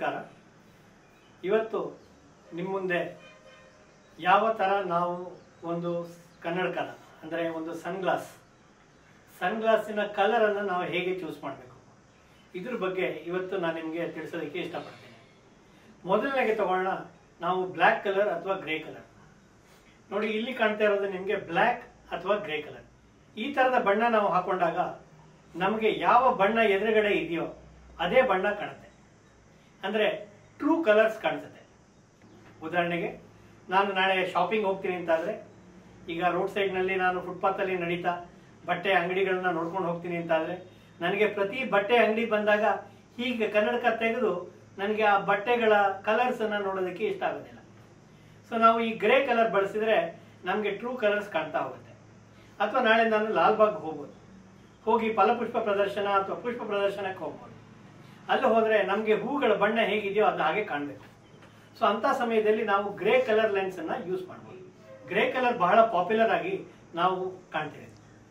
ನಮಸ್ಕಾರ ಇವತ್ತು ನಿಮ್ಮ ಮುಂದೆ ಯಾವ ಥರ ನಾವು ಒಂದು ಕನ್ನಡಕನ ಅಂದರೆ ಒಂದು ಸನ್ಗ್ಲಾಸ್ ಸನ್ಗ್ಲಾಸಿನ ಕಲರನ್ನು ನಾವು ಹೇಗೆ ಚೂಸ್ ಮಾಡಬೇಕು ಇದ್ರ ಬಗ್ಗೆ ಇವತ್ತು ನಾನು ನಿಮಗೆ ತಿಳಿಸೋದಕ್ಕೆ ಇಷ್ಟಪಡ್ತೀನಿ ಮೊದಲನೇಗೆ ತಗೊಳ್ಳೋಣ ನಾವು ಬ್ಲ್ಯಾಕ್ ಕಲರ್ ಅಥವಾ ಗ್ರೇ ಕಲರ್ ನೋಡಿ ಇಲ್ಲಿ ಕಾಣ್ತಾ ಇರೋದು ನಿಮಗೆ ಬ್ಲ್ಯಾಕ್ ಅಥವಾ ಗ್ರೇ ಕಲರ್ ಈ ಥರದ ಬಣ್ಣ ನಾವು ಹಾಕೊಂಡಾಗ ನಮಗೆ ಯಾವ ಬಣ್ಣ ಎದುರುಗಡೆ ಇದೆಯೋ ಅದೇ ಬಣ್ಣ ಕಾಣುತ್ತೆ ಅಂದರೆ ಟ್ರೂ ಕಲರ್ಸ್ ಕಾಣಿಸುತ್ತೆ ಉದಾಹರಣೆಗೆ ನಾನು ನಾಳೆ ಶಾಪಿಂಗ್ ಹೋಗ್ತೀನಿ ಅಂತಾದರೆ ಈಗ ರೋಡ್ ಸೈಡ್ನಲ್ಲಿ ನಾನು ಫುಟ್ಪಾತಲ್ಲಿ ನಡೀತಾ ಬಟ್ಟೆ ಅಂಗಡಿಗಳನ್ನ ನೋಡ್ಕೊಂಡು ಹೋಗ್ತೀನಿ ಅಂತಾದರೆ ನನಗೆ ಪ್ರತಿ ಬಟ್ಟೆ ಅಂಗಡಿ ಬಂದಾಗ ಹೀಗೆ ಕನ್ನಡಕ ತೆಗೆದು ನನಗೆ ಆ ಬಟ್ಟೆಗಳ ಕಲರ್ಸನ್ನು ನೋಡೋದಕ್ಕೆ ಇಷ್ಟ ಆಗೋದಿಲ್ಲ ಸೊ ನಾವು ಈ ಗ್ರೇ ಕಲರ್ ಬಳಸಿದ್ರೆ ನಮಗೆ ಟ್ರೂ ಕಲರ್ಸ್ ಕಾಣ್ತಾ ಹೋಗುತ್ತೆ ಅಥವಾ ನಾಳೆ ನಾನು ಲಾಲ್ಬಾಗ್ ಹೋಗ್ಬೋದು ಹೋಗಿ ಫಲಪುಷ್ಪ ಪ್ರದರ್ಶನ ಅಥವಾ ಪುಷ್ಪ ಪ್ರದರ್ಶನಕ್ಕೆ ಹೋಗ್ಬೋದು ಅಲ್ಲಿ ಹೋದರೆ ನಮಗೆ ಹೂಗಳ ಬಣ್ಣ ಹೇಗಿದೆಯೋ ಅದು ಹಾಗೆ ಕಾಣಬೇಕು ಸೊ ಅಂಥ ಸಮಯದಲ್ಲಿ ನಾವು ಗ್ರೇ ಕಲರ್ ಲೆನ್ಸನ್ನು ಯೂಸ್ ಮಾಡ್ಬೋದು ಗ್ರೇ ಕಲರ್ ಬಹಳ ಪಾಪ್ಯುಲರ್ ಆಗಿ ನಾವು ಕಾಣ್ತೇವೆ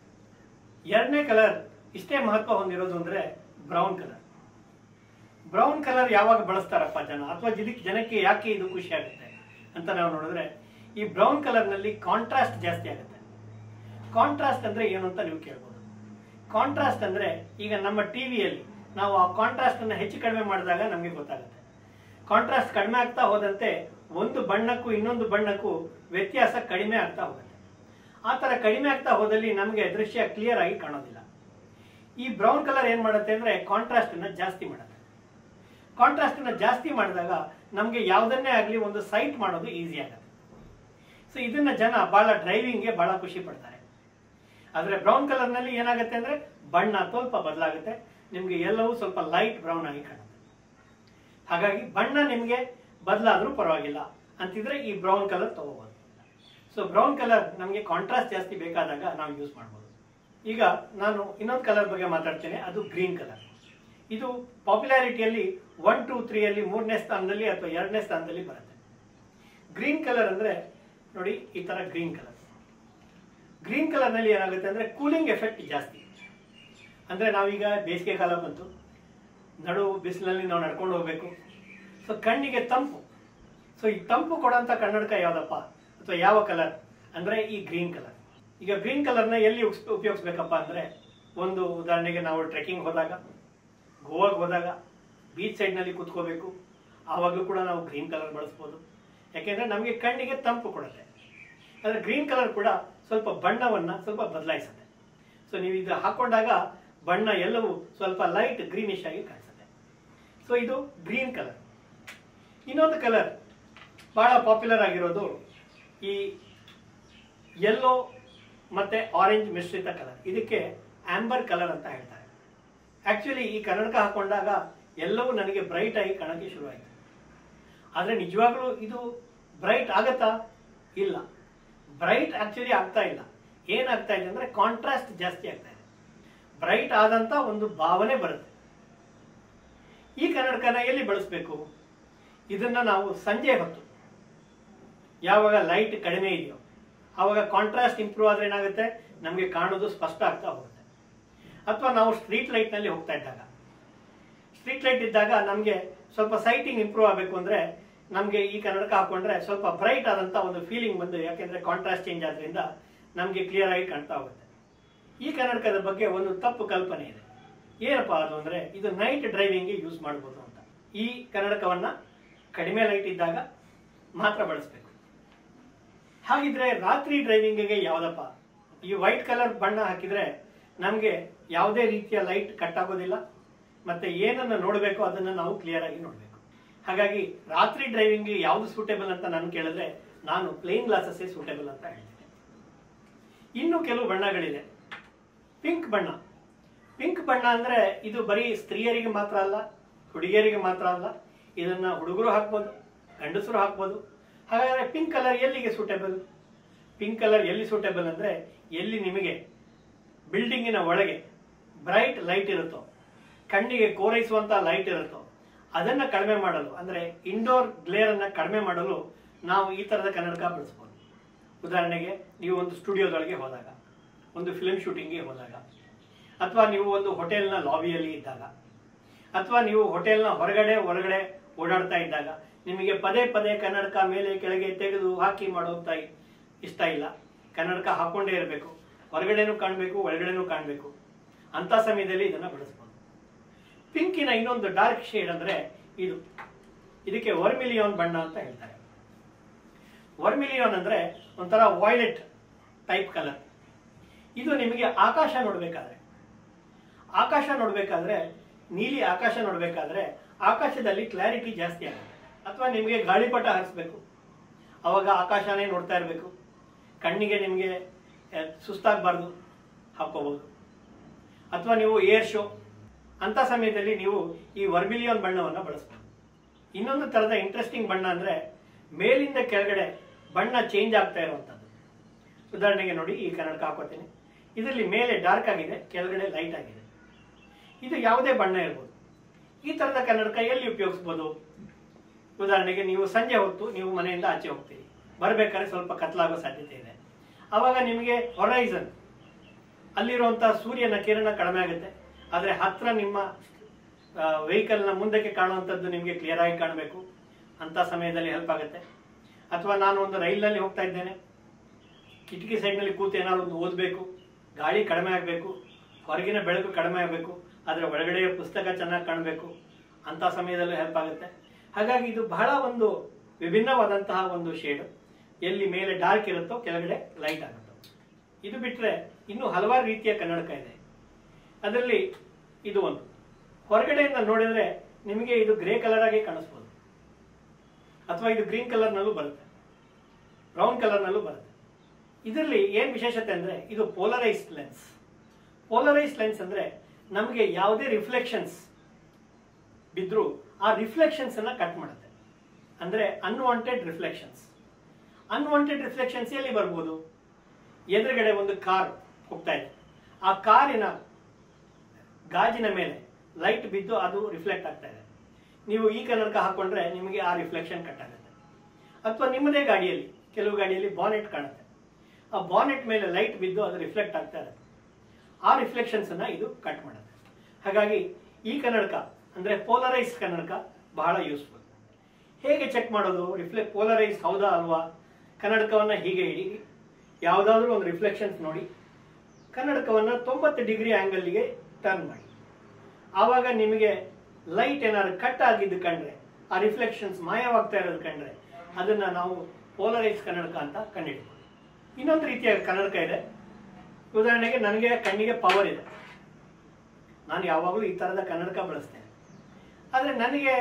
ಎರಡನೇ ಕಲರ್ ಇಷ್ಟೇ ಮಹತ್ವ ಹೊಂದಿರೋದು ಅಂದರೆ ಬ್ರೌನ್ ಕಲರ್ ಬ್ರೌನ್ ಕಲರ್ ಯಾವಾಗ ಬಳಸ್ತಾರಪ್ಪ ಜನ ಅಥವಾ ಇದಕ್ಕೆ ಜನಕ್ಕೆ ಯಾಕೆ ಇದು ಖುಷಿ ಆಗುತ್ತೆ ಅಂತ ನಾವು ನೋಡಿದ್ರೆ ಈ ಬ್ರೌನ್ ಕಲರ್ನಲ್ಲಿ ಕಾಂಟ್ರಾಸ್ಟ್ ಜಾಸ್ತಿ ಆಗುತ್ತೆ ಕಾಂಟ್ರಾಸ್ಟ್ ಅಂದ್ರೆ ಏನು ಅಂತ ನೀವು ಕೇಳ್ಬೋದು ಕಾಂಟ್ರಾಸ್ಟ್ ಅಂದ್ರೆ ಈಗ ನಮ್ಮ ಟಿವಿಯಲ್ಲಿ ನಾವು ಆ ಕಾಂಟ್ರಾಸ್ಟ್ ಅನ್ನು ಹೆಚ್ಚು ಕಡಿಮೆ ಮಾಡಿದಾಗ ನಮಗೆ ಗೊತ್ತಾಗುತ್ತೆ ಕಾಂಟ್ರಾಸ್ಟ್ ಕಡಿಮೆ ಆಗ್ತಾ ಹೋದಂತೆ ಒಂದು ಬಣ್ಣಕ್ಕೂ ಇನ್ನೊಂದು ಬಣ್ಣಕ್ಕೂ ವ್ಯತ್ಯಾಸ ಕಡಿಮೆ ಆಗ್ತಾ ಹೋಗುತ್ತೆ ಆ ಥರ ಕಡಿಮೆ ಆಗ್ತಾ ಹೋದಲ್ಲಿ ನಮಗೆ ದೃಶ್ಯ ಕ್ಲಿಯರ್ ಆಗಿ ಕಾಣೋದಿಲ್ಲ ಈ ಬ್ರೌನ್ ಕಲರ್ ಏನ್ ಮಾಡುತ್ತೆ ಅಂದ್ರೆ ಕಾಂಟ್ರಾಸ್ಟ್ ಅನ್ನ ಜಾಸ್ತಿ ಮಾಡುತ್ತೆ ಕಾಂಟ್ರಾಸ್ಟ್ ಅನ್ನ ಜಾಸ್ತಿ ಮಾಡಿದಾಗ ನಮಗೆ ಯಾವುದನ್ನೇ ಆಗಲಿ ಒಂದು ಸೈಟ್ ಮಾಡೋದು ಈಸಿ ಆಗುತ್ತೆ ಸೊ ಇದನ್ನ ಜನ ಬಹಳ ಡ್ರೈವಿಂಗ್ಗೆ ಬಹಳ ಖುಷಿ ಪಡ್ತಾರೆ ಆದ್ರೆ ಬ್ರೌನ್ ಕಲರ್ ನಲ್ಲಿ ಏನಾಗುತ್ತೆ ಅಂದ್ರೆ ಬಣ್ಣ ಸ್ವಲ್ಪ ಬದಲಾಗುತ್ತೆ ನಿಮ್ಗೆ ಎಲ್ಲವೂ ಸ್ವಲ್ಪ ಲೈಟ್ ಬ್ರೌನ್ ಆಗಿ ಕಾಣುತ್ತೆ ಹಾಗಾಗಿ ಬಣ್ಣ ನಿಮ್ಗೆ ಬದಲಾದ್ರೂ ಪರವಾಗಿಲ್ಲ ಅಂತಿದ್ರೆ ಈ ಬ್ರೌನ್ ಕಲರ್ ತಗೋಬಹುದು ಸೊ ಬ್ರೌನ್ ಕಲರ್ ನಮಗೆ ಕಾಂಟ್ರಾಸ್ಟ್ ಜಾಸ್ತಿ ಬೇಕಾದಾಗ ನಾವು ಯೂಸ್ ಮಾಡ್ಬೋದು ಈಗ ನಾನು ಇನ್ನೊಂದು ಕಲರ್ ಬಗ್ಗೆ ಮಾತಾಡ್ತೇನೆ ಅದು ಗ್ರೀನ್ ಕಲರ್ ಇದು ಪಾಪ್ಯುಲಾರಿಟಿಯಲ್ಲಿ ಒನ್ ಟೂ ತ್ರೀಯಲ್ಲಿ ಮೂರನೇ ಸ್ಥಾನದಲ್ಲಿ ಅಥವಾ ಎರಡನೇ ಸ್ಥಾನದಲ್ಲಿ ಬರುತ್ತೆ ಗ್ರೀನ್ ಕಲರ್ ಅಂದ್ರೆ ನೋಡಿ ಈ ತರ ಗ್ರೀನ್ ಕಲರ್ ಗ್ರೀನ್ ಕಲರ್ ನಲ್ಲಿ ಏನಾಗುತ್ತೆ ಅಂದ್ರೆ ಕೂಲಿಂಗ್ ಎಫೆಕ್ಟ್ ಜಾಸ್ತಿ ಅಂದ್ರೆ ನಾವೀಗ ಬೇಸಿಗೆ ಕಾಲ ಬಂತು ನಡು ಬಿಸಿಲಲ್ಲಿ ನಾವು ನಡ್ಕೊಂಡು ಹೋಗ್ಬೇಕು ಸೊ ಕಣ್ಣಿಗೆ ತಂಪು ಸೊ ಈ ತಂಪು ಕೊಡೋಂಥ ಕನ್ನಡಕ ಯಾವ್ದಪ್ಪ ಅಥವಾ ಯಾವ ಕಲರ್ ಅಂದ್ರೆ ಈ ಗ್ರೀನ್ ಕಲರ್ ಈಗ ಗ್ರೀನ್ ಕಲರ್ನ ಎಲ್ಲಿ ಉಪ್ಸ್- ಉಪಯೋಗಿಸ್ಬೇಕಪ್ಪ ಅಂದ್ರೆ ಒಂದು ಉದಾಹರಣೆಗೆ ನಾವು ಟ್ರೆಕ್ಕಿಂಗ್ ಹೋದಾಗ ಗೋವಾಗೆ ಹೋದಾಗ ಬೀಚ್ ಸೈಡ್ನಲ್ಲಿ ಕೂತ್ಕೋಬೇಕು ಆವಾಗಲೂ ಕೂಡ ನಾವು ಗ್ರೀನ್ ಕಲರ್ ಬಳಸ್ಬೋದು ಯಾಕೆಂದ್ರೆ ನಮಗೆ ಕಣ್ಣಿಗೆ ತಂಪು ಕೊಡುತ್ತೆ ಆದರೆ ಗ್ರೀನ್ ಕಲರ್ ಕೂಡ ಸ್ವಲ್ಪ ಬಣ್ಣವನ್ನ ಸ್ವಲ್ಪ ಬದಲಾಯಿಸುತ್ತೆ ಸೊ ನೀವು ಇದು ಹಾಕೊಂಡಾಗ ಬಣ್ಣ ಎಲ್ಲವೂ ಸ್ವಲ್ಪ ಲೈಟ್ ಗ್ರೀನಿಶ್ ಆಗಿ ಕಾಣಿಸುತ್ತೆ ಸೊ ಇದು ಗ್ರೀನ್ ಕಲರ್ ಇನ್ನೊಂದು ಕಲರ್ ಬಹಳ ಪಾಪ್ಯುಲರ್ ಆಗಿರೋದು ಈ ಯೆಲ್ಲೋ ಮತ್ತೆ ಆರೆಂಜ್ ಮಿಶ್ರಿತ ಕಲರ್ ಇದಕ್ಕೆ ಆಂಬರ್ ಕಲರ್ ಅಂತ ಹೇಳ್ತಾರೆ ಆಕ್ಚುಲಿ ಈ ಕನ್ನಡಕ ಹಾಕೊಂಡಾಗ ಎಲ್ಲವೂ ನನಗೆ ಬ್ರೈಟ್ ಆಗಿ ಕಾಣಕ್ಕೆ ಶುರುವಾಯಿತು ಆದರೆ ನಿಜವಾಗ್ಲೂ ಇದು ಬ್ರೈಟ್ ಆಗತ್ತಾ ಇಲ್ಲ ಬ್ರೈಟ್ ಆಕ್ಚುಲಿ ಆಗ್ತಾ ಇಲ್ಲ ಏನಾಗ್ತಾ ಇದೆ ಅಂದ್ರೆ ಕಾಂಟ್ರಾಸ್ಟ್ ಜಾಸ್ತಿ ಆಗ್ತಾ ಇದೆ ಬ್ರೈಟ್ ಆದಂತ ಒಂದು ಭಾವನೆ ಬರುತ್ತೆ ಈ ಕನ್ನಡಕನ ಎಲ್ಲಿ ಬಳಸಬೇಕು ಇದನ್ನ ನಾವು ಸಂಜೆ ಹೊತ್ತು ಯಾವಾಗ ಲೈಟ್ ಕಡಿಮೆ ಇದೆಯೋ ಆವಾಗ ಕಾಂಟ್ರಾಸ್ಟ್ ಇಂಪ್ರೂವ್ ಆದ್ರೆ ಏನಾಗುತ್ತೆ ನಮಗೆ ಕಾಣೋದು ಸ್ಪಷ್ಟ ಆಗ್ತಾ ಹೋಗುತ್ತೆ ಅಥವಾ ನಾವು ಸ್ಟ್ರೀಟ್ ಲೈಟ್ನಲ್ಲಿ ಹೋಗ್ತಾ ಇದ್ದಾಗ ಸ್ಟ್ರೀಟ್ ಲೈಟ್ ಇದ್ದಾಗ ನಮಗೆ ಸ್ವಲ್ಪ ಸೈಟಿಂಗ್ ಇಂಪ್ರೂವ್ ಆಗಬೇಕು ಅಂದ್ರೆ ನಮಗೆ ಈ ಕನ್ನಡಕ ಹಾಕೊಂಡ್ರೆ ಸ್ವಲ್ಪ ಬ್ರೈಟ್ ಆದಂತ ಒಂದು ಫೀಲಿಂಗ್ ಬಂದು ಯಾಕೆಂದ್ರೆ ಕಾಂಟ್ರಾಸ್ಟ್ ಚೇಂಜ್ ಆದ್ರಿಂದ ನಮಗೆ ಕ್ಲಿಯರ್ ಆಗಿ ಕಾಣ್ತಾ ಹೋಗುತ್ತೆ ಈ ಕನ್ನಡಕದ ಬಗ್ಗೆ ಒಂದು ತಪ್ಪು ಕಲ್ಪನೆ ಇದೆ ಏನಪ್ಪಾ ಅದು ಅಂದ್ರೆ ಇದು ನೈಟ್ ಡ್ರೈವಿಂಗ್ಗೆ ಯೂಸ್ ಮಾಡ್ಬೋದು ಅಂತ ಈ ಕನ್ನಡಕವನ್ನ ಕಡಿಮೆ ಲೈಟ್ ಇದ್ದಾಗ ಮಾತ್ರ ಬಳಸಬೇಕು ಹಾಗಿದ್ರೆ ರಾತ್ರಿ ಡ್ರೈವಿಂಗ್ಗೆ ಯಾವ್ದಪ್ಪ ಈ ವೈಟ್ ಕಲರ್ ಬಣ್ಣ ಹಾಕಿದ್ರೆ ನಮಗೆ ಯಾವುದೇ ರೀತಿಯ ಲೈಟ್ ಕಟ್ ಆಗೋದಿಲ್ಲ ಮತ್ತೆ ಏನನ್ನ ನೋಡಬೇಕು ಅದನ್ನ ನಾವು ಕ್ಲಿಯರ್ ಆಗಿ ನೋಡಬೇಕು ಹಾಗಾಗಿ ರಾತ್ರಿ ಡ್ರೈವಿಂಗ್ ಯಾವ್ದು ಸೂಟೇಬಲ್ ಅಂತ ನಾನು ಕೇಳಿದ್ರೆ ನಾನು ಪ್ಲೇನ್ ಗ್ಲಾಸಸ್ ಸೂಟೇಬಲ್ ಅಂತ ಹೇಳ್ತೀನಿ ಇನ್ನು ಕೆಲವು ಬಣ್ಣಗಳಿದೆ ಪಿಂಕ್ ಬಣ್ಣ ಪಿಂಕ್ ಬಣ್ಣ ಅಂದ್ರೆ ಇದು ಬರೀ ಸ್ತ್ರೀಯರಿಗೆ ಮಾತ್ರ ಅಲ್ಲ ಹುಡುಗಿಯರಿಗೆ ಮಾತ್ರ ಅಲ್ಲ ಇದನ್ನ ಹುಡುಗರು ಹಾಕ್ಬೋದು ಗಂಡಸರು ಹಾಕ್ಬೋದು ಹಾಗಾದ್ರೆ ಪಿಂಕ್ ಕಲರ್ ಎಲ್ಲಿಗೆ ಸೂಟೇಬಲ್ ಪಿಂಕ್ ಕಲರ್ ಎಲ್ಲಿ ಸೂಟೇಬಲ್ ಅಂದ್ರೆ ಎಲ್ಲಿ ನಿಮಗೆ ಬಿಲ್ಡಿಂಗಿನ ಒಳಗೆ ಬ್ರೈಟ್ ಲೈಟ್ ಇರುತ್ತೋ ಕಣ್ಣಿಗೆ ಕೋರೈಸುವಂತ ಲೈಟ್ ಇರುತ್ತೋ ಅದನ್ನ ಕಡಿಮೆ ಮಾಡಲು ಅಂದ್ರೆ ಇಂಡೋರ್ ಗ್ಲೇರ್ ಅನ್ನ ಕಡಿಮೆ ಮಾಡಲು ನಾವು ಈ ತರದ ಕನ್ನಡಕ ಬಳಸ್ಬೋದು ಉದಾಹರಣೆಗೆ ನೀವು ಒಂದು ಸ್ಟುಡಿಯೋದೊಳಗೆ ಹೋದಾಗ ಒಂದು ಫಿಲ್ಮ್ ಶೂಟಿಂಗ್ಗೆ ಹೋದಾಗ ಅಥವಾ ನೀವು ಒಂದು ಹೋಟೆಲ್ನ ಲಾಬಿಯಲ್ಲಿ ಇದ್ದಾಗ ಅಥವಾ ನೀವು ಹೋಟೆಲ್ನ ಹೊರಗಡೆ ಹೊರಗಡೆ ಓಡಾಡ್ತಾ ಇದ್ದಾಗ ನಿಮಗೆ ಪದೇ ಪದೇ ಕನ್ನಡಕ ಮೇಲೆ ಕೆಳಗೆ ತೆಗೆದು ಹಾಕಿ ಮಾಡೋಗ್ತಾ ಇಷ್ಟ ಇಲ್ಲ ಕನ್ನಡಕ ಹಾಕೊಂಡೇ ಇರಬೇಕು ಹೊರಗಡೆನೂ ಕಾಣಬೇಕು ಒಳಗಡೆನೂ ಕಾಣಬೇಕು ಅಂತ ಸಮಯದಲ್ಲಿ ಇದನ್ನ ಬಳಸ್ಬೋದು ಪಿಂಕಿನ ಇನ್ನೊಂದು ಡಾರ್ಕ್ ಶೇಡ್ ಅಂದ್ರೆ ಇದು ಇದಕ್ಕೆ ವರ್ಮಿಲಿಯಾನ್ ಬಣ್ಣ ಅಂತ ಹೇಳ್ತಾರೆ ವರ್ಮಿಲಿಯಾನ್ ಅಂದ್ರೆ ಒಂಥರ ವಾಯ್ಲೆಟ್ ಟೈಪ್ ಕಲರ್ ಇದು ನಿಮಗೆ ಆಕಾಶ ನೋಡ್ಬೇಕಾದ್ರೆ ಆಕಾಶ ನೋಡ್ಬೇಕಾದ್ರೆ ನೀಲಿ ಆಕಾಶ ನೋಡ್ಬೇಕಾದ್ರೆ ಆಕಾಶದಲ್ಲಿ ಕ್ಲಾರಿಟಿ ಜಾಸ್ತಿ ಆಗುತ್ತೆ ಅಥವಾ ನಿಮಗೆ ಗಾಳಿಪಟ ಹಾರಿಸ್ಬೇಕು ಅವಾಗ ಆಕಾಶನೇ ನೋಡ್ತಾ ಇರಬೇಕು ಕಣ್ಣಿಗೆ ನಿಮಗೆ ಸುಸ್ತಾಗಬಾರ್ದು ಹಾಕೋಬಹುದು ಅಥವಾ ನೀವು ಏರ್ ಶೋ ಅಂತ ಸಮಯದಲ್ಲಿ ನೀವು ಈ ವರ್ಮಿಲಿಯಾನ್ ಬಣ್ಣವನ್ನು ಬಳಸ್ಬೋದು ಇನ್ನೊಂದು ಥರದ ಇಂಟ್ರೆಸ್ಟಿಂಗ್ ಬಣ್ಣ ಅಂದರೆ ಮೇಲಿಂದ ಕೆಳಗಡೆ ಬಣ್ಣ ಚೇಂಜ್ ಆಗ್ತಾ ಇರುವಂಥದ್ದು ಉದಾಹರಣೆಗೆ ನೋಡಿ ಈ ಕನ್ನಡಕ ಹಾಕೋತೀನಿ ಇದರಲ್ಲಿ ಮೇಲೆ ಡಾರ್ಕ್ ಆಗಿದೆ ಕೆಳಗಡೆ ಲೈಟ್ ಆಗಿದೆ ಇದು ಯಾವುದೇ ಬಣ್ಣ ಇರ್ಬೋದು ಈ ಥರದ ಕನ್ನಡಕ ಎಲ್ಲಿ ಉಪಯೋಗಿಸ್ಬೋದು ಉದಾಹರಣೆಗೆ ನೀವು ಸಂಜೆ ಹೊತ್ತು ನೀವು ಮನೆಯಿಂದ ಆಚೆ ಹೋಗ್ತೀರಿ ಬರಬೇಕಾದ್ರೆ ಸ್ವಲ್ಪ ಕತ್ಲಾಗೋ ಸಾಧ್ಯತೆ ಇದೆ ಆವಾಗ ನಿಮಗೆ ಹೊರೈಸನ್ ಅಲ್ಲಿರುವಂತಹ ಸೂರ್ಯನ ಕಿರಣ ಕಡಿಮೆ ಆಗುತ್ತೆ ಆದರೆ ಹತ್ರ ನಿಮ್ಮ ವೆಹಿಕಲ್ನ ಮುಂದಕ್ಕೆ ಕಾಣುವಂಥದ್ದು ನಿಮಗೆ ಕ್ಲಿಯರ್ ಆಗಿ ಕಾಣಬೇಕು ಅಂತ ಸಮಯದಲ್ಲಿ ಹೆಲ್ಪ್ ಆಗುತ್ತೆ ಅಥವಾ ನಾನು ಒಂದು ರೈಲ್ನಲ್ಲಿ ಹೋಗ್ತಾ ಇದ್ದೇನೆ ಕಿಟಕಿ ಸೈಡ್ನಲ್ಲಿ ಕೂತು ಏನಾದ್ರು ಒಂದು ಓದಬೇಕು ಗಾಳಿ ಕಡಿಮೆ ಆಗಬೇಕು ಹೊರಗಿನ ಬೆಳಕು ಕಡಿಮೆ ಆಗಬೇಕು ಆದರೆ ಒಳಗಡೆಯ ಪುಸ್ತಕ ಚೆನ್ನಾಗಿ ಕಾಣಬೇಕು ಅಂತ ಸಮಯದಲ್ಲೂ ಹೆಲ್ಪ್ ಆಗುತ್ತೆ ಹಾಗಾಗಿ ಇದು ಬಹಳ ಒಂದು ವಿಭಿನ್ನವಾದಂತಹ ಒಂದು ಶೇಡ್ ಎಲ್ಲಿ ಮೇಲೆ ಡಾರ್ಕ್ ಇರುತ್ತೋ ಕೆಳಗಡೆ ಲೈಟ್ ಆಗುತ್ತೆ ಇದು ಬಿಟ್ಟರೆ ಇನ್ನೂ ಹಲವಾರು ರೀತಿಯ ಕನ್ನಡಕ ಇದೆ ಅದರಲ್ಲಿ ಇದು ಒಂದು ಹೊರಗಡೆಯಿಂದ ನೋಡಿದ್ರೆ ನಿಮಗೆ ಇದು ಗ್ರೇ ಕಲರ್ ಆಗಿ ಕಾಣಿಸ್ಬೋದು ಅಥವಾ ಇದು ಗ್ರೀನ್ ಕಲರ್ನಲ್ಲೂ ಬರುತ್ತೆ ಬ್ರೌನ್ ಕಲರ್ನಲ್ಲೂ ಬರುತ್ತೆ ಇದರಲ್ಲಿ ಏನು ವಿಶೇಷತೆ ಅಂದರೆ ಇದು ಪೋಲರೈಸ್ಡ್ ಲೆನ್ಸ್ ಪೋಲರೈಸ್ಡ್ ಲೆನ್ಸ್ ಅಂದರೆ ನಮಗೆ ಯಾವುದೇ ರಿಫ್ಲೆಕ್ಷನ್ಸ್ ಬಿದ್ದರೂ ಆ ರಿಫ್ಲೆಕ್ಷನ್ಸ್ ಅನ್ನ ಕಟ್ ಮಾಡುತ್ತೆ ಅಂದರೆ ಅನ್ವಾಂಟೆಡ್ ರಿಫ್ಲೆಕ್ಷನ್ಸ್ ಅನ್ವಾಂಟೆಡ್ ರಿಫ್ಲೆಕ್ಷನ್ಸ್ ಎಲ್ಲಿ ಬರ್ಬೋದು ಎದುರುಗಡೆ ಒಂದು ಕಾರ್ ಹೋಗ್ತಾ ಇದೆ ಆ ಕಾರಿನ ಗಾಜಿನ ಮೇಲೆ ಲೈಟ್ ಬಿದ್ದು ಅದು ರಿಫ್ಲೆಕ್ಟ್ ಆಗ್ತಾ ಇದೆ ನೀವು ಈ ಕನ್ನಡಕ ಹಾಕೊಂಡ್ರೆ ನಿಮಗೆ ಆ ರಿಫ್ಲೆಕ್ಷನ್ ಕಟ್ ಆಗುತ್ತೆ ಅಥವಾ ನಿಮ್ಮದೇ ಗಾಡಿಯಲ್ಲಿ ಕೆಲವು ಗಾಡಿಯಲ್ಲಿ ಬಾನೆಟ್ ಕಾಣುತ್ತೆ ಆ ಬಾನೆಟ್ ಮೇಲೆ ಲೈಟ್ ಬಿದ್ದು ಅದು ರಿಫ್ಲೆಕ್ಟ್ ಆಗ್ತಾ ಇರುತ್ತೆ ಆ ರಿಫ್ಲೆಕ್ಷನ್ಸ್ ಅನ್ನ ಇದು ಕಟ್ ಮಾಡುತ್ತೆ ಹಾಗಾಗಿ ಈ ಕನ್ನಡಕ ಅಂದ್ರೆ ಪೋಲರೈಸ್ ಕನ್ನಡಕ ಬಹಳ ಯೂಸ್ಫುಲ್ ಹೇಗೆ ಚೆಕ್ ಮಾಡೋದು ರಿಫ್ಲೆ ಪೋಲರೈಸ್ ಹೌದಾ ಅಲ್ವಾ ಕನ್ನಡಕವನ್ನ ಹೀಗೆ ಇಡಿ ಯಾವುದಾದ್ರೂ ಒಂದು ರಿಫ್ಲೆಕ್ಷನ್ಸ್ ನೋಡಿ ಕನ್ನಡಕವನ್ನ ತೊಂಬತ್ತು ಡಿಗ್ರಿ ಆಂಗಲ್ಗೆ ಟರ್ನ್ ಮಾಡಿ ಆವಾಗ ನಿಮಗೆ ಲೈಟ್ ಏನಾದ್ರು ಕಟ್ ಆಗಿದ್ದು ಕಂಡ್ರೆ ಆ ರಿಫ್ಲೆಕ್ಷನ್ಸ್ ಮಾಯವಾಗ್ತಾ ಇರೋದು ಕಂಡ್ರೆ ಅದನ್ನ ನಾವು ಪೋಲರೈಸ್ ಕನ್ನಡಕ ಅಂತ ಕಂಡುಹಿಡಿತೀವಿ ಇನ್ನೊಂದು ರೀತಿಯ ಕನ್ನಡಕ ಇದೆ ಉದಾಹರಣೆಗೆ ನನಗೆ ಕಣ್ಣಿಗೆ ಪವರ್ ಇದೆ ನಾನು ಯಾವಾಗಲೂ ಈ ಥರದ ಕನ್ನಡಕ ಬಳಸ್ತೇನೆ ಆದರೆ ನನಗೆ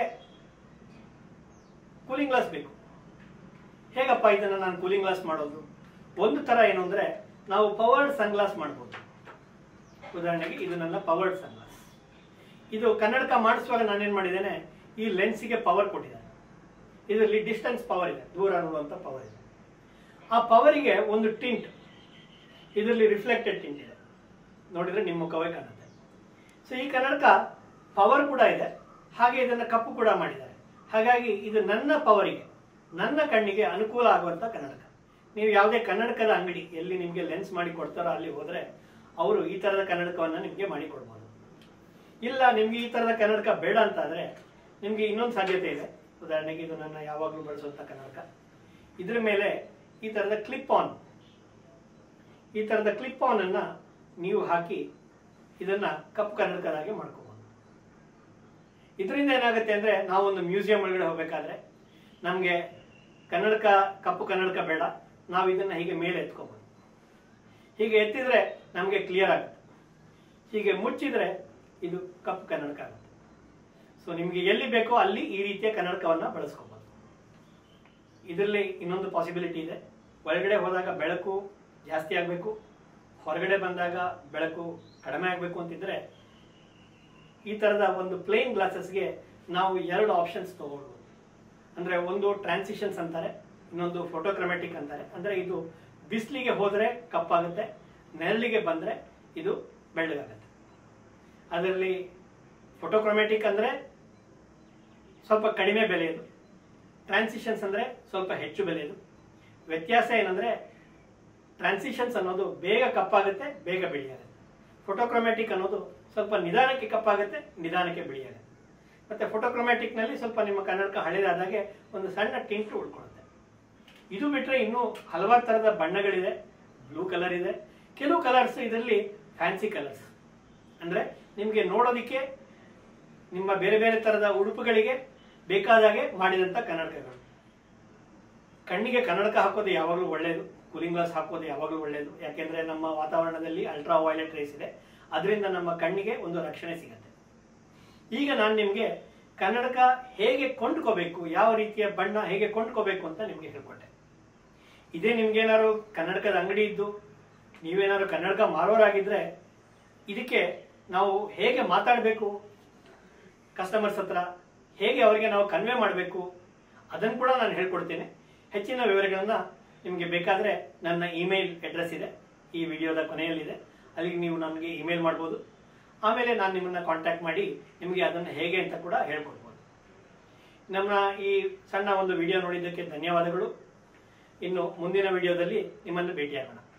ಕೂಲಿಂಗ್ ಗ್ಲಾಸ್ ಬೇಕು ಹೇಗಪ್ಪ ಇದನ್ನು ನಾನು ಕೂಲಿಂಗ್ ಗ್ಲಾಸ್ ಮಾಡೋದು ಒಂದು ಥರ ಏನು ಅಂದರೆ ನಾವು ಪವರ್ಡ್ ಸನ್ಗ್ಲಾಸ್ ಮಾಡ್ಬೋದು ಉದಾಹರಣೆಗೆ ಇದು ನನ್ನ ಪವರ್ಡ್ ಸನ್ಗ್ಲಾಸ್ ಇದು ಕನ್ನಡಕ ಮಾಡಿಸುವಾಗ ನಾನೇನು ಮಾಡಿದ್ದೇನೆ ಈ ಲೆನ್ಸಿಗೆ ಪವರ್ ಕೊಟ್ಟಿದ್ದೇನೆ ಇದರಲ್ಲಿ ಡಿಸ್ಟೆನ್ಸ್ ಪವರ್ ಇದೆ ದೂರ ನೋಡುವಂಥ ಪವರ್ ಇದೆ ಆ ಪವರಿಗೆ ಒಂದು ಟಿಂಟ್ ಇದರಲ್ಲಿ ರಿಫ್ಲೆಕ್ಟೆಡ್ ಟಿಂಟ್ ಇದೆ ನೋಡಿದ್ರೆ ನಿಮ್ಮ ಮುಖವೇ ಕಾಣುತ್ತೆ ಸೊ ಈ ಕನ್ನಡಕ ಪವರ್ ಕೂಡ ಇದೆ ಹಾಗೆ ಇದನ್ನು ಕಪ್ಪು ಕೂಡ ಮಾಡಿದ್ದಾರೆ ಹಾಗಾಗಿ ಇದು ನನ್ನ ಪವರಿಗೆ ನನ್ನ ಕಣ್ಣಿಗೆ ಅನುಕೂಲ ಆಗುವಂಥ ಕನ್ನಡಕ ನೀವು ಯಾವುದೇ ಕನ್ನಡಕದ ಅಂಗಡಿ ಎಲ್ಲಿ ನಿಮಗೆ ಲೆನ್ಸ್ ಮಾಡಿ ಕೊಡ್ತಾರೋ ಅಲ್ಲಿ ಹೋದರೆ ಅವರು ಈ ಥರದ ಕನ್ನಡಕವನ್ನು ನಿಮಗೆ ಮಾಡಿ ಕೊಡ್ಬೋದು ಇಲ್ಲ ನಿಮಗೆ ಈ ಥರದ ಕನ್ನಡಕ ಬೇಡ ಅಂತಾದರೆ ನಿಮಗೆ ಇನ್ನೊಂದು ಸಾಧ್ಯತೆ ಇದೆ ಉದಾಹರಣೆಗೆ ಇದು ನನ್ನ ಯಾವಾಗಲೂ ಬಳಸುವಂಥ ಕನ್ನಡಕ ಇದ್ರ ಮೇಲೆ ಈ ಥರದ ಕ್ಲಿಪ್ ಆನ್ ಈ ಥರದ ಕ್ಲಿಪ್ ಆನ್ ಅನ್ನ ನೀವು ಹಾಕಿ ಇದನ್ನ ಕಪ್ಪು ಕನ್ನಡಕದಾಗೆ ಮಾಡ್ಕೋಬಹುದು ಇದರಿಂದ ಏನಾಗುತ್ತೆ ಅಂದ್ರೆ ನಾವು ಒಂದು ಮ್ಯೂಸಿಯಂ ಒಳಗಡೆ ಹೋಗ್ಬೇಕಾದ್ರೆ ನಮಗೆ ಕನ್ನಡಕ ಕಪ್ಪು ಕನ್ನಡಕ ಬೇಡ ನಾವು ಇದನ್ನ ಹೀಗೆ ಮೇಲೆ ಎತ್ಕೋಬಹುದು ಹೀಗೆ ಎತ್ತಿದ್ರೆ ನಮಗೆ ಕ್ಲಿಯರ್ ಆಗುತ್ತೆ ಹೀಗೆ ಮುಚ್ಚಿದ್ರೆ ಇದು ಕಪ್ಪು ಕನ್ನಡಕ ಆಗುತ್ತೆ ಸೊ ನಿಮಗೆ ಎಲ್ಲಿ ಬೇಕೋ ಅಲ್ಲಿ ಈ ರೀತಿಯ ಕನ್ನಡಕವನ್ನ ಬಳಸ್ಕೋಬಹುದು ಇದರಲ್ಲಿ ಇನ್ನೊಂದು ಪಾಸಿಬಿಲಿಟಿ ಇದೆ ಒಳಗಡೆ ಹೋದಾಗ ಬೆಳಕು ಜಾಸ್ತಿ ಆಗಬೇಕು ಹೊರಗಡೆ ಬಂದಾಗ ಬೆಳಕು ಕಡಿಮೆ ಆಗಬೇಕು ಅಂತಿದ್ರೆ ಈ ಥರದ ಒಂದು ಪ್ಲೇನ್ ಗ್ಲಾಸಸ್ಗೆ ನಾವು ಎರಡು ಆಪ್ಷನ್ಸ್ ತಗೊಳ್ಬೋದು ಅಂದರೆ ಒಂದು ಟ್ರಾನ್ಸಿಷನ್ಸ್ ಅಂತಾರೆ ಇನ್ನೊಂದು ಫೋಟೋಕ್ರಮೆಟಿಕ್ ಅಂತಾರೆ ಅಂದರೆ ಇದು ಬಿಸಿಲಿಗೆ ಹೋದರೆ ಕಪ್ಪಾಗುತ್ತೆ ನೆರಳಿಗೆ ಬಂದರೆ ಇದು ಬೆಳ್ಳಗಾಗುತ್ತೆ ಅದರಲ್ಲಿ ಫೋಟೋಕ್ರೊಮ್ಯಾಟಿಕ್ ಅಂದರೆ ಸ್ವಲ್ಪ ಕಡಿಮೆ ಬೆಲೆಯದು ಟ್ರಾನ್ಸಿಷನ್ಸ್ ಅಂದರೆ ಸ್ವಲ್ಪ ಹೆಚ್ಚು ಬೆಲೆಯದು ವ್ಯತ್ಯಾಸ ಏನಂದರೆ ಟ್ರಾನ್ಸಿಷನ್ಸ್ ಅನ್ನೋದು ಬೇಗ ಕಪ್ಪಾಗುತ್ತೆ ಬೇಗ ಬಿಳಿಯಾಗುತ್ತೆ ಫೋಟೋಕ್ರೊಮ್ಯಾಟಿಕ್ ಅನ್ನೋದು ಸ್ವಲ್ಪ ನಿಧಾನಕ್ಕೆ ಕಪ್ಪಾಗುತ್ತೆ ನಿಧಾನಕ್ಕೆ ಬಿಳಿಯಾಗುತ್ತೆ ಮತ್ತು ಫೋಟೋಕ್ರೊಮ್ಯಾಟಿಕ್ನಲ್ಲಿ ಸ್ವಲ್ಪ ನಿಮ್ಮ ಕನ್ನಡಕ ಹಳೆದಾದಾಗೆ ಒಂದು ಸಣ್ಣ ಟಿಂಟು ಉಳ್ಕೊಳ್ಳುತ್ತೆ ಇದು ಬಿಟ್ಟರೆ ಇನ್ನೂ ಹಲವಾರು ಥರದ ಬಣ್ಣಗಳಿದೆ ಬ್ಲೂ ಕಲರ್ ಇದೆ ಕೆಲವು ಕಲರ್ಸ್ ಇದರಲ್ಲಿ ಫ್ಯಾನ್ಸಿ ಕಲರ್ಸ್ ಅಂದರೆ ನಿಮಗೆ ನೋಡೋದಕ್ಕೆ ನಿಮ್ಮ ಬೇರೆ ಬೇರೆ ಥರದ ಉಡುಪುಗಳಿಗೆ ಬೇಕಾದಾಗೆ ಮಾಡಿದಂಥ ಕನ್ನಡಕಗಳು ಕಣ್ಣಿಗೆ ಕನ್ನಡಕ ಹಾಕೋದು ಯಾವಾಗಲೂ ಒಳ್ಳೆಯದು ಕೂಲಿಂಗ್ ಗ್ಲಾಸ್ ಹಾಕೋದು ಯಾವಾಗಲೂ ಒಳ್ಳೆಯದು ಯಾಕೆಂದರೆ ನಮ್ಮ ವಾತಾವರಣದಲ್ಲಿ ಅಲ್ಟ್ರಾ ವೈಲೆಟ್ ರೇಸ್ ಇದೆ ಅದರಿಂದ ನಮ್ಮ ಕಣ್ಣಿಗೆ ಒಂದು ರಕ್ಷಣೆ ಸಿಗುತ್ತೆ ಈಗ ನಾನು ನಿಮಗೆ ಕನ್ನಡಕ ಹೇಗೆ ಕೊಂಡ್ಕೋಬೇಕು ಯಾವ ರೀತಿಯ ಬಣ್ಣ ಹೇಗೆ ಕೊಂಡ್ಕೋಬೇಕು ಅಂತ ನಿಮಗೆ ಹೇಳ್ಕೊಟ್ಟೆ ಇದೇ ನಿಮ್ಗೇನಾದ್ರು ಕನ್ನಡಕದ ಅಂಗಡಿ ಇದ್ದು ನೀವೇನಾದ್ರು ಕನ್ನಡಕ ಮಾರೋರಾಗಿದ್ರೆ ಇದಕ್ಕೆ ನಾವು ಹೇಗೆ ಮಾತಾಡಬೇಕು ಕಸ್ಟಮರ್ಸ್ ಹತ್ರ ಹೇಗೆ ಅವರಿಗೆ ನಾವು ಕನ್ವೆ ಮಾಡಬೇಕು ಅದನ್ನು ಕೂಡ ನಾನು ಹೇಳ್ಕೊಡ್ತೇನೆ ಹೆಚ್ಚಿನ ವಿವರಗಳನ್ನು ನಿಮಗೆ ಬೇಕಾದರೆ ನನ್ನ ಇಮೇಲ್ ಅಡ್ರೆಸ್ ಇದೆ ಈ ವಿಡಿಯೋದ ಕೊನೆಯಲ್ಲಿದೆ ಅಲ್ಲಿಗೆ ನೀವು ನನಗೆ ಇಮೇಲ್ ಮಾಡ್ಬೋದು ಆಮೇಲೆ ನಾನು ನಿಮ್ಮನ್ನು ಕಾಂಟ್ಯಾಕ್ಟ್ ಮಾಡಿ ನಿಮಗೆ ಅದನ್ನು ಹೇಗೆ ಅಂತ ಕೂಡ ಹೇಳ್ಕೊಡ್ಬೋದು ನಮ್ಮ ಈ ಸಣ್ಣ ಒಂದು ವಿಡಿಯೋ ನೋಡಿದ್ದಕ್ಕೆ ಧನ್ಯವಾದಗಳು ಇನ್ನು ಮುಂದಿನ ವಿಡಿಯೋದಲ್ಲಿ ನಿಮ್ಮನ್ನು ಭೇಟಿಯಾಗೋಣ